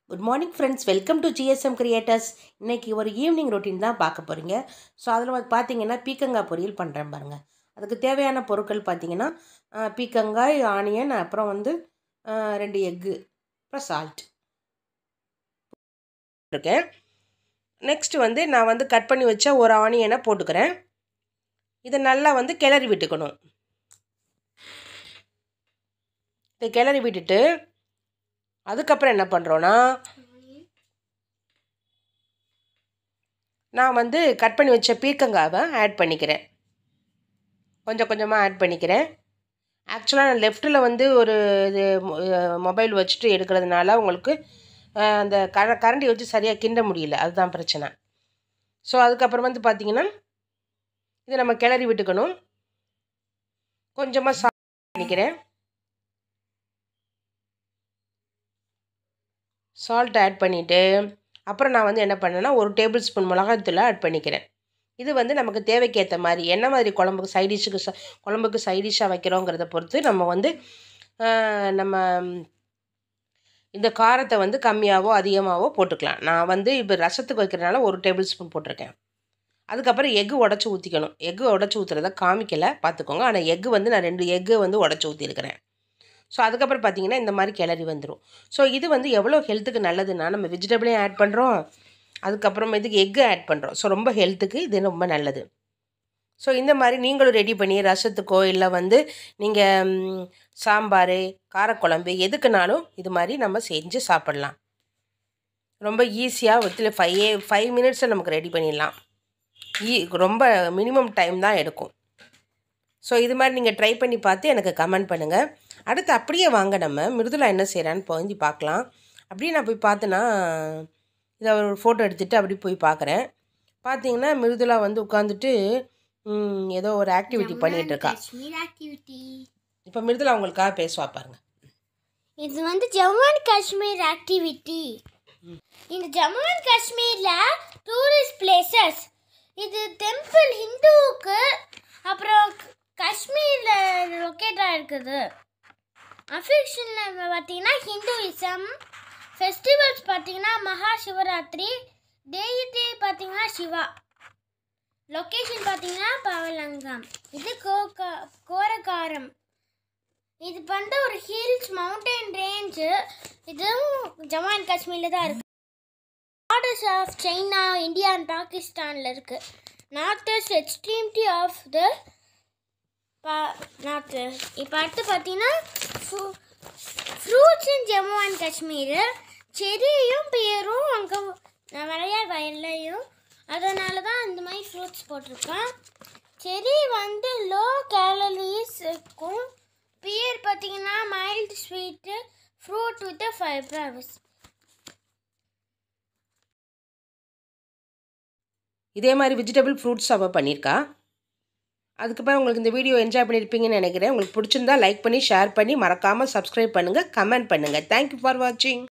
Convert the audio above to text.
good morning friends welcome to GSM creators இன்னைக்கு ஒரு evening routine தான் பார்க்க போகிறீங்க ஸோ அதில் வந்து பார்த்தீங்கன்னா பீக்கங்காய் பொரியல் பண்ணுறேன் பாருங்கள் அதுக்கு தேவையான பொருட்கள் பார்த்தீங்கன்னா ஆஹ், பீக்கங்காய் ஆனியன் அப்புறம் வந்து ஆஹ், ரெண்டு எக்கு அப்புறம் சால்ட் இருக்கேன் நெக்ஸ்ட் வந்து நான் வந்து கட் பண்ணி வச்ச ஒரு ஆனியனை போட்டுக்கிறேன் இதை நல்லா வந்து கிளறி விட்டுக்கணும் இதை கிளறி விட்டுட்டு அதுக்கப்புறம் என்ன பண்ணுறோன்னா நான் வந்து கட் பண்ணி வச்ச பீர்க்கங்காவை ஆட் பண்ணிக்கிறேன் கொஞ்சம் கொஞ்சமாக ஆட் பண்ணிக்கிறேன் ஆக்சுவலாக நான் லெஃப்ட்டில் வந்து ஒரு இது மொபைல் வச்சுட்டு எடுக்கிறதுனால உங்களுக்கு அஹ், அந்த கர கரண்டி வச்சு சரியாக கிண்ட முடியல அதுதான் பிரச்சனை ஸோ அதுக்கப்புறம் வந்து பார்த்தீங்கன்னா இதை நம்ம கிளறி விட்டுக்கணும் கொஞ்சமாக சா பண்ணிக்கிறேன் சால்ட் ஆட் பண்ணிவிட்டு அப்புறம் நான் வந்து என்ன பண்ணேன்னா ஒரு டேபிள் ஸ்பூன் மிளகாத்தூள் ஆட் பண்ணிக்கிறேன் இது வந்து நமக்கு தேவைக்கேற்ற மாதிரி என்ன மாதிரி குழம்புக்கு சைடிஷ்ஷுக்கு ச குழம்புக்கு சைடிஷ்ஷாக வைக்கிறோங்கிறத பொறுத்து நம்ம வந்து ஆஹ், நம்ம ம், இந்த காரத்தை வந்து கம்மியாகவோ அதிகமாகவோ போட்டுக்கலாம் நான் வந்து இப்போ ரசத்துக்கு வைக்கிறதுனால ஒரு டேபிள் ஸ்பூன் போட்டிருக்கேன் அதுக்கப்புறம் எக்கு உடச்சி ஊற்றிக்கணும் எக்கு உடச்சி ஊற்றுறத காமிக்கலை பார்த்துக்கோங்க ஆனால் எக்கு வந்து நான் ரெண்டு எக்கு வந்து உடச்சி ஊற்றிருக்கிறேன் ஸோ அதுக்கப்புறம் பார்த்தீங்கன்னா இந்த மாதிரி கிளறி வந்துடும் ஸோ இது வந்து எவ்வளோ ஹெல்த்துக்கு நல்லதுன்னா நம்ம வெஜிடபிளையும் ஆட் பண்ணுறோம் அதுக்கப்புறம் இதுக்கு எக்கு ஆட் பண்ணுறோம் ஸோ ரொம்ப ஹெல்த்துக்கு இது ரொம்ப நல்லது ஸோ இந்த மாதிரி நீங்களும் ரெடி பண்ணி ரசத்துக்கோ இல்லை வந்து நீங்கள் சாம்பார் காரக்குழம்பு எதுக்குனாலும் இது மாதிரி நம்ம செஞ்சு சாப்பிட்லாம் ரொம்ப ஈஸியாக வித்தில் ஃபைவ் ஃபைவ் மினிட்ஸில் நமக்கு ரெடி பண்ணிடலாம் ஈ ரொம்ப மினிமம் டைம் தான் எடுக்கும் ஸோ இது மாதிரி நீங்கள் ட்ரை பண்ணி பார்த்து எனக்கு கமெண்ட் பண்ணுங்கள் அடுத்து அப்படியே வாங்க நம்ம மிருதுலா என்ன செய்கிறான்னு போய் பார்க்கலாம் அப்படியே நான் போய் பார்த்தேன்னா இதை ஒரு ஃபோட்டோ எடுத்துகிட்டு அப்படி போய் பார்க்குறேன் பார்த்தீங்கன்னா மிருதுலா வந்து உட்காந்துட்டு ம், ஏதோ ஒரு ஆக்டிவிட்டி பண்ணிகிட்டு இருக்கா காஷ்மீர் ஆக்டிவிட்டி இப்போ மிருதுலா உங்களுக்காக பேசுவா பாருங்க இது வந்து ஜம்மு அண்ட் காஷ்மீர் ஆக்டிவிட்டி இந்த ஜம்மு அண்ட் காஷ்மீரில் டூரிஸ்ட் பிளேசஸ் இது டெம்பிள் ஹிந்துவுக்கு அப்புறம் காஷ்மீரில் லொக்கேட்டாக இருக்குது அஃபிஷனில் பார்த்தீங்கன்னா ஹிந்துவிசம் ஃபெஸ்டிவல்ஸ் பார்த்தீங்கன்னா மகா சிவராத்திரி டெய்டி பார்த்தீங்கன்னா சிவா லொக்கேஷன் பார்த்தீங்கன்னா பவலங்கம் இது கோகா கோரகாரம் இது வந்து ஒரு ஹில்ஸ் மவுண்டன் ரேஞ்சு இதுவும் ஜம்மு அண்ட் காஷ்மீரில் தான் இருக்குது borders of China India and பாகிஸ்தானில் இருக்குது நார்த்தஸ்ட் எக்ஸ்ட்ரீமிட்டி ஆஃப் த பா நார்த்து இப்போ அடுத்து பார்த்தீங்கன்னா fruits in Jammu and Kashmir செரியும் பேரும் அங்கே நிறைய வயல்லையும் அதனால தான் இந்த மாதிரி ஃப்ரூட்ஸ் போட்டிருக்கேன் செரி வந்து லோ கேலரிஸ் இருக்கும் பியர் பார்த்தீங்கன்னா mild sweet fruit with fibrous இதே மாதிரி வெஜிடபிள் ஃப்ரூட்ஸ் அவள் பண்ணியிருக்கா அதுக்கப்புறம் உங்களுக்கு இந்த வீடியோ என்ஜாய் பண்ணியிருப்பீங்கன்னு நினைக்கிறேன் உங்களுக்கு பிடிச்சிருந்தா லைக் பண்ணி ஷேர் பண்ணி மறக்காமல் சப்ஸ்கிரைப் பண்ணுங்கள் கமெண்ட் பண்ணுங்கள் தேங்க்யூ ஃபார் வாட்சிங்